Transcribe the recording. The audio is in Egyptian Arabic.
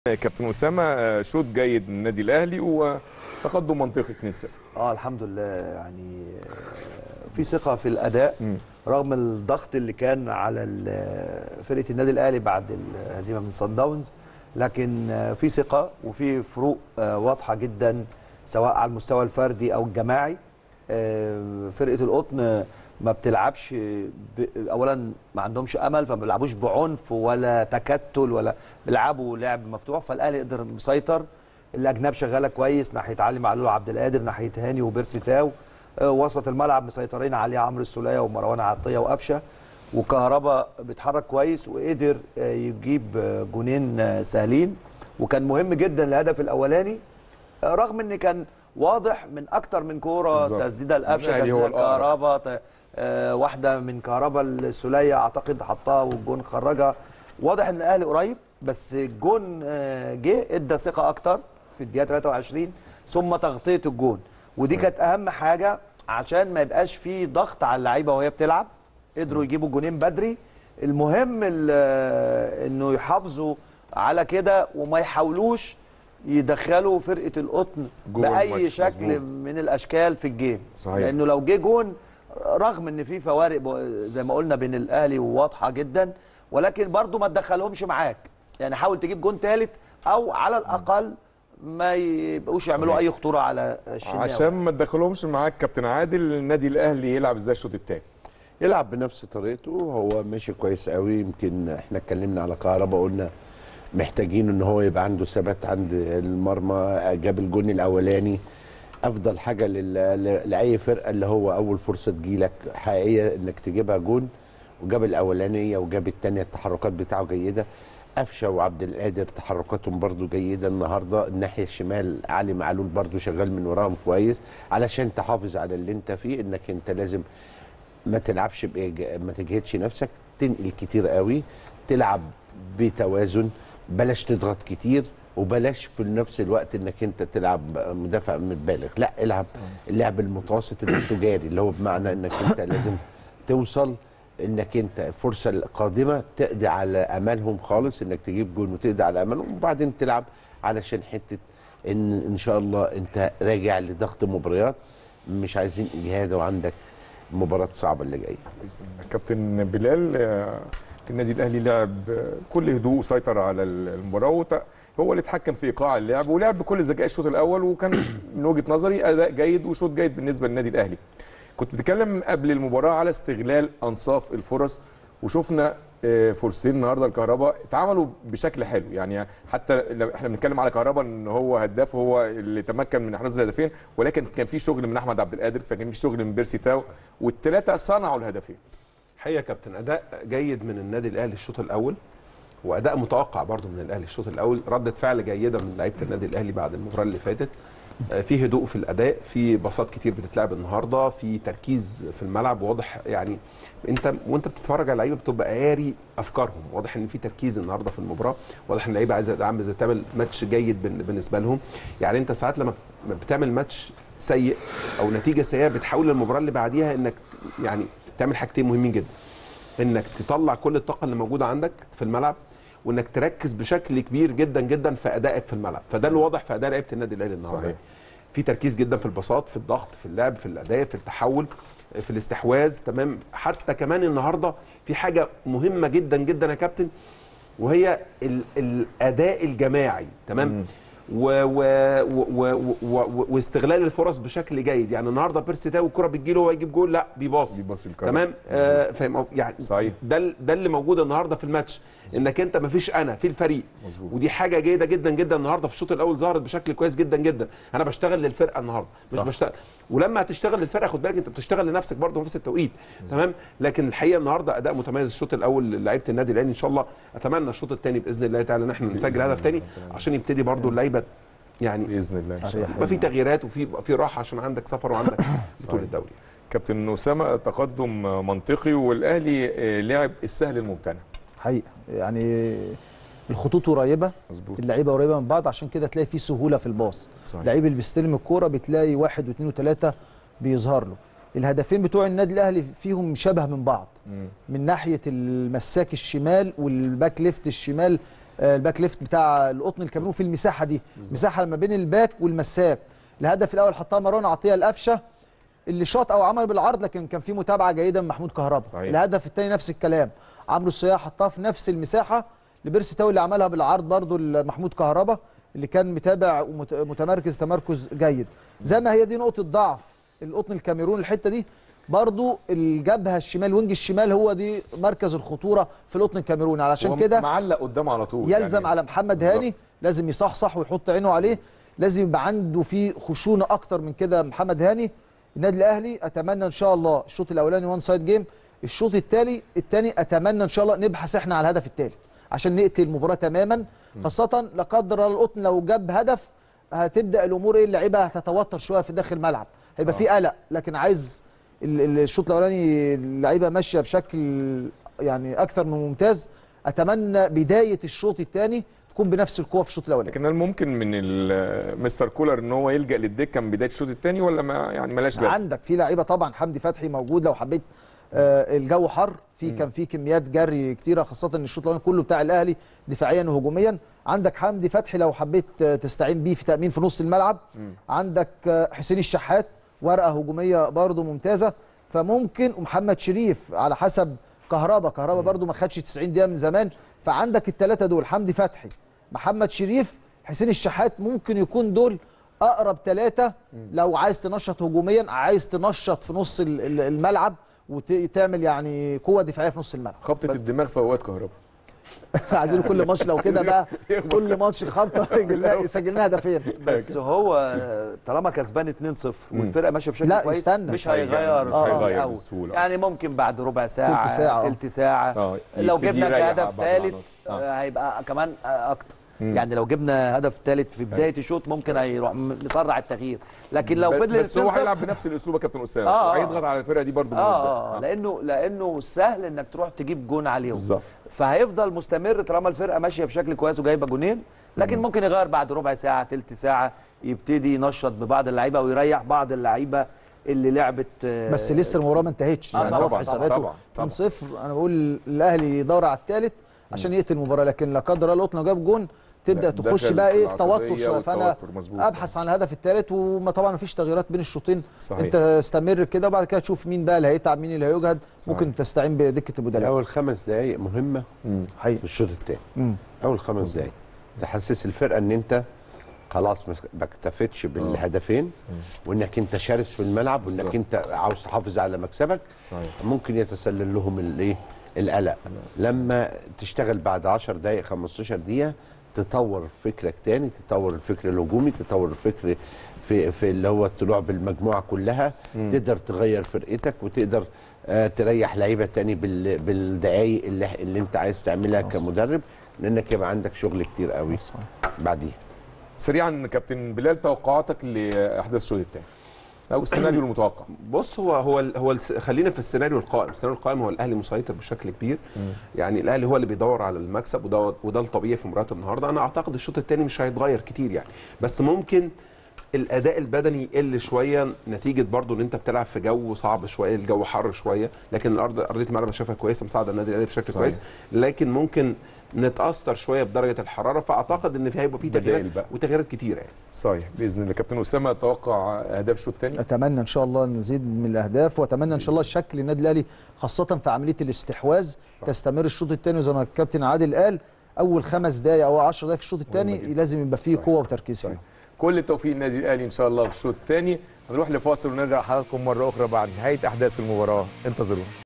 كابتن اسامه شوط جيد من النادي الاهلي وتقدم منطقي 2-0 اه الحمد لله يعني آه، في ثقه في الاداء مم. رغم الضغط اللي كان على ال- فرقه النادي الاهلي بعد الهزيمه من صن داونز لكن آه، في ثقه وفي فروق آه، واضحه جدا سواء على المستوى الفردي او الجماعي آه، فرقه القطن ما بتلعبش ب... اولا ما عندهمش امل فما بيلعبوش بعنف ولا تكتل ولا بيلعبوا لعب مفتوح فالاهلي قدر مسيطر الاجناب شغاله كويس ناحيه علي معلول وعبد القادر ناحيه هاني وبيرسي تاو آه، وسط الملعب مسيطرين عليه عمرو السوليه ومروان عطيه وقفشه وكهربا بيتحرك كويس وقدر آه، يجيب آه، جونين آه، سهلين وكان مهم جدا الهدف الاولاني آه، رغم ان كان واضح من اكتر من كوره بالظبط. تسديده لقفشه الأهلي هو تسديده الأقرب. كهربا ت- آه، واحده من كهربا السوليه اعتقد حطها والجون خرجها واضح ان الاهلي قريب بس الجون آه، جه ادى ثقه اكتر في الدقيقه 23 ثم تغطيه الجون ودي كانت اهم حاجه عشان ما يبقاش في ضغط على اللعيبه وهي بتلعب قدروا يجيبوا جونين بدري المهم ال- آه، انه يحافظوا على كده وما يحاولوش يدخلوا فرقه القطن جوه باي الماتش، شكل مظبوط. من الاشكال في الجيم صحيح. لانه لو جه جون رغم ان في فوارق ب- زي ما قلنا بين الاهلي واضحه جدا ولكن برضو ما تدخلهمش معاك يعني حاول تجيب جون ثالث او على الاقل ما يبقوش يعملوا اي خطوره على الشناوي عشان ما تدخلهمش معاك كابتن عادل النادي الاهلي يلعب ازاي الشوط الثاني يلعب بنفس طريقته هو ماشي كويس قوي يمكن احنا اتكلمنا على كهربا قلنا محتاجين ان هو يبقى عنده ثبات عند المرمى جاب الجون الاولاني افضل حاجه لل- ل- لاي فرقه اللي هو اول فرصه تجيلك حقيقيه انك تجيبها جون وجاب الاولانيه وجاب الثانيه التحركات بتاعه جيده قفشه وعبد القادر تحركاتهم برضو جيده النهارده الناحيه الشمال علي معلول برضو شغال من وراهم كويس علشان تحافظ على اللي انت فيه انك انت لازم ما تلعبش بإيج... ما تجهدش نفسك تنقل كتير قوي تلعب بتوازن بلاش تضغط كتير وبلاش في نفس الوقت انك انت تلعب مدافع متبالغ لا العب اللعب المتوسط التجاري اللي هو بمعنى انك انت لازم توصل انك انت الفرصه القادمه تقضي على امالهم خالص انك تجيب جون وتقضي على امالهم وبعدين تلعب علشان حته ان ان شاء الله انت راجع لضغط مباريات مش عايزين اجهاد وعندك مباراه صعبه اللي جايه بإذن الله. كابتن بلال آه، النادي الاهلي لعب آه، كل هدوء وسيطر على المباراه وت- هو اللي اتحكم في ايقاع اللعب ولعب بكل ذكاء الشوط الاول وكان من وجهه نظري اداء جيد وشوط جيد بالنسبه للنادي الاهلي كنت بتتكلم قبل المباراه على استغلال انصاف الفرص وشفنا آه، فرصتين النهارده الكهرباء اتعملوا بشكل حلو يعني حتى لو احنا بنتكلم على كهرباء ان هو هداف وهو اللي تمكن من احراز الهدفين ولكن كان في شغل من احمد عبد القادر فكان في شغل من بيرسي تاو والثلاثه صنعوا الهدفين حقيقه يا كابتن اداء جيد من النادي الاهلي الشوط الاول واداء متوقع برضو من الاهلي الشوط الاول رده فعل جيده من لعيبه النادي الاهلي بعد المباراه اللي فاتت آه، في هدوء في الاداء في باصات كتير بتتلعب النهارده في تركيز في الملعب واضح يعني انت وانت بتتفرج على اللعيبه بتبقى قاري افكارهم واضح ان في تركيز النهارده في المباراه واضح ان اللعيبه عايزه عايزه تعمل ماتش جيد بن- بالنسبه لهم يعني انت ساعات لما بتعمل ماتش سيء او نتيجه سيئه بتحول المباراه اللي بعديها انك يعني تعمل حاجتين مهمين جدا انك تطلع كل الطاقه اللي موجوده عندك في الملعب وانك تركز بشكل كبير جدا جدا في ادائك في الملعب فده اللي واضح في اداء لعيبه النادي الاهلي النهارده صحيح. في تركيز جدا في البساط في الضغط في اللعب في الاداء في التحول في الاستحواذ تمام حتى كمان النهارده في حاجه مهمه جدا جدا يا كابتن وهي ال الاداء الجماعي تمام و و و و و و واستغلال الفرص بشكل جيد يعني النهارده بيرسي تاو الكره بتجيله هو يجيب جول لا بيباصي بيباصي الكرة. تمام آه فاهم قصدي يعني صحيح. ده ال- ده اللي موجود النهارده في الماتش انك انت ما فيش انا في الفريق مظبوط. ودي حاجه جيده جدا جدا النهارده في الشوط الاول ظهرت بشكل كويس جدا جدا انا بشتغل للفرقه النهارده مش صح. بشتغل ولما هتشتغل للفرقه خد بالك انت بتشتغل لنفسك برضه في نفس التوقيت تمام لكن الحقيقه النهارده اداء متميز الشوط الاول لعيبه النادي الاهلي ان شاء الله اتمنى الشوط الثاني باذن الله تعالى ان احنا نسجل بإذن هدف الله ثاني ربنا عشان يبتدي برضه اللعيبه يعني باذن الله ان شاء الله يبقى في تغييرات وفي في راحه عشان عندك سفر وعندك بطوله الدوري كابتن اسامه تقدم منطقي والاهلي آه، لعب السهل الممتنع حقيقه يعني الخطوط قريبه مظبوط اللعيبه قريبه من بعض عشان كده تلاقي في سهوله في الباص صحيح. اللعيب اللي بيستلم الكوره بتلاقي واحد واثنين وثلاثه بيظهر له الهدفين بتوع النادي الاهلي فيهم شبه من بعض مم. من ناحيه المساك الشمال والباك ليفت الشمال آه، الباك ليفت بتاع القطن الكاميرون في المساحه دي مساحه ما بين الباك والمساك الهدف الاول حطها مروان عطيه القفشه اللي شاط او عمل بالعرض لكن كان في متابعه جيده من محمود كهربا صحيح. الهدف الثاني نفس الكلام عمرو السياح حطها في نفس المساحه لبيرسي تاو اللي عملها بالعرض برضو لمحمود كهربا اللي كان متابع ومتمركز تمركز جيد زي ما هي دي نقطه ضعف القطن الكاميرون الحته دي برضو الجبهه الشمال وينج الشمال هو دي مركز الخطوره في القطن الكاميروني علشان هو كده معلق قدامه على طول يلزم يعني على محمد بالظبط. هاني لازم يصحصح ويحط عينه عليه لازم يبقى عنده في خشونه اكتر من كده محمد هاني النادي الاهلي اتمنى ان شاء الله الشوط الاولاني وان سايد جيم الشوط الثاني الثاني اتمنى ان شاء الله نبحث احنا على الهدف الثالث عشان نقتل المباراه تماما خاصه لا قدر الله القطن لو جاب هدف هتبدا الامور ايه اللعيبه هتتوتر شويه في داخل الملعب هيبقى في قلق لكن عايز ال- ال- الشوط الاولاني اللعيبه ماشيه بشكل يعني اكثر من ممتاز اتمنى بدايه الشوط الثاني تكون بنفس القوه في الشوط الاولاني لكن هل ممكن من ال- مستر كولر ان هو يلجا للدكه من بدايه الشوط الثاني ولا ما يعني ملاش لازمه عندك في لعيبه طبعا حمدي فتحي موجود لو حبيت آه الجو حر في كان في كميات جري كتيره خاصه ان الشوط الاولاني كله بتاع الاهلي دفاعيا وهجوميا عندك حمدي فتحي لو حبيت آه، تستعين بيه في تامين في نص الملعب عندك آه، حسين الشحات ورقه هجوميه برده ممتازه فممكن ومحمد شريف على حسب كهربا كهربا برده ما خدش 90 دقيقه من زمان فعندك الثلاثه دول حمدي فتحي محمد شريف حسين الشحات ممكن يكون دول اقرب ثلاثه لو عايز تنشط هجوميا عايز تنشط في نص ال- ال- الملعب وتعمل يعني قوه دفاعيه في نص الملعب خبطه الدماغ في اوقات كهرباء عايزين كل ماتش لو كده بقى كل ماتش خبطه يسجل لنا- يسجل لنا هدفين بس هو طالما كسبان 2-0 والفرقه ماشيه بشكل لا، كويس استنى. مش مش هيغير- هيغير مش آه، هيغير أوي. بسهولة. يعني ممكن بعد ربع ساعه تلت ساعة، آه. تلت ساعه آه، لو يبتدي جبنا يريح هدف بعد ثالث العناصر. آه. آه، هيبقى كمان آه، اكتر يعني لو جبنا هدف ثالث في بدايه الشوط ممكن هيروح م- مسرع التغيير لكن لو فضل بس هو 2-0 هيلعب بنفس الاسلوب يا كابتن اسامه آه، آه. وهيضغط على الفرقه دي برضه اه اه لانه لانه سهل انك تروح تجيب جون عليهم بالظبط. فهيفضل مستمر طالما الفرقه ماشيه بشكل كويس وجايبه جونين لكن ممكن يغير بعد ربع ساعه تلت ساعه يبتدي ينشط ببعض اللعيبه ويريح بعض اللعيبه اللي لعبت آه، بس لسه المباراه ما انتهتش آه، يعني هو في طبعاً، حساباته طبعاً، طبعاً. 2-0 انا بقول الاهلي يدور على الثالث عشان يقتل المباراه لكن لا قدر الله القطن لو جاب جون تبدا لا، تخش دخل بقى في ايه في توتر العصبية شويه فانا والتوتر، مظبوط، ابحث عن الهدف الثالث وما طبعا ما فيش تغييرات بين الشوطين صحيح. انت استمر كده وبعد كده تشوف مين بقى اللي هيتعب مين اللي هيجهد ممكن تستعين بدكه البدلاء اول خمس دقائق مهمه حقيقي في الشوط الثاني مم. اول خمس دقائق تحسس الفرقه ان انت خلاص ما ما اكتفيتش بالهدفين وانك انت شرس في الملعب وانك انت عاوز تحافظ على مكسبك صحيح. ممكن يتسلل لهم الايه القلق لما تشتغل بعد 10 دقائق 15 دقيقه تطور فكرك تاني تطور الفكر الهجومي تطور الفكر في في اللي هو الطلوع بالمجموعه كلها تقدر تغير فرقتك وتقدر آه تريح لعيبه تاني بال- بالدقائق اللي, اللي انت عايز تعملها كمدرب لانك يبقى عندك شغل كتير قوي بعديها سريعا كابتن بلال توقعاتك لاحداث الشوط الثاني او السيناريو المتوقع بص هو هو ال- هو الس- خلينا في السيناريو القائم، السيناريو القائم هو الاهلي مسيطر بشكل كبير يعني الاهلي هو اللي بيدور على المكسب وده وده الطبيعي في مباراه النهارده، انا اعتقد الشوط الثاني مش هيتغير كتير يعني، بس ممكن الاداء البدني يقل شويه نتيجه برضو ان انت بتلعب في جو صعب شويه الجو حر شويه لكن الارض ارضيه الملعب أنا شايفها كويسه مساعده النادي الاهلي بشكل صحيح. كويس لكن ممكن نتاثر شويه بدرجه الحراره فاعتقد ان في هيبقى في بدائل تغييرات بقى. وتغييرات كتيره يعني صحيح باذن الله كابتن اسامه توقع اهداف الشوط الثاني اتمنى ان شاء الله نزيد من الاهداف واتمنى ان شاء الله شكل النادي الاهلي خاصه في عمليه الاستحواذ تستمر الشوط الثاني زي ما الكابتن عادل قال اول خمس دقائق او 10 دقائق في الشوط الثاني جدا. لازم يبقى فيه صحيح. قوه وتركيز فيه صحيح. كل التوفيق للنادي الاهلي ان شاء الله في الشوط الثاني هنروح لفاصل ونرجع حضراتكم مره اخرى بعد نهايه احداث المباراه انتظرونا